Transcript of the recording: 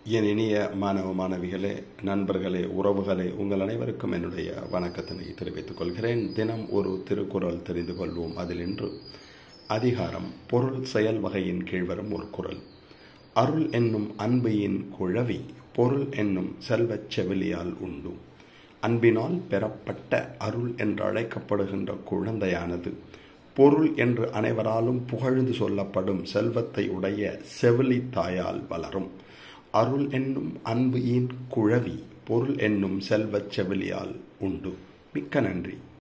என் இனிய மாணவ மாணவிகளே நண்பர்களே உறவுகளே உங்கள் அனைவருக்கும் என்னுடைய வணக்கத்தினை தெரிவித்துக் கொள்கிறேன் தினம் ஒரு திருக்குறள் தெரிந்து கொள்வோம் அதில் இன்று அதிகாரம் பொருள் செயல் வகையின் கீழ் வரும் ஒரு குறள் அருள் என்னும் அன்பையின் குழவி பொருள் என்னும் செல்வச் செவிலியால் உண்டு அன்பினால் பெறப்பட்ட அருள் என்று அழைக்கப்படுகின்ற குழந்தையானது பொருள் என்று அனைவராலும் புகழ்ந்து சொல்லப்படும் செல்வத்தை உடைய செவிலி தாயால் வளரும் அருள் என்னும் அன்பு ஈன் குழவி பொருள் என்னும் செல்வச் செவிலியால் உண்டு மிக்க நன்றி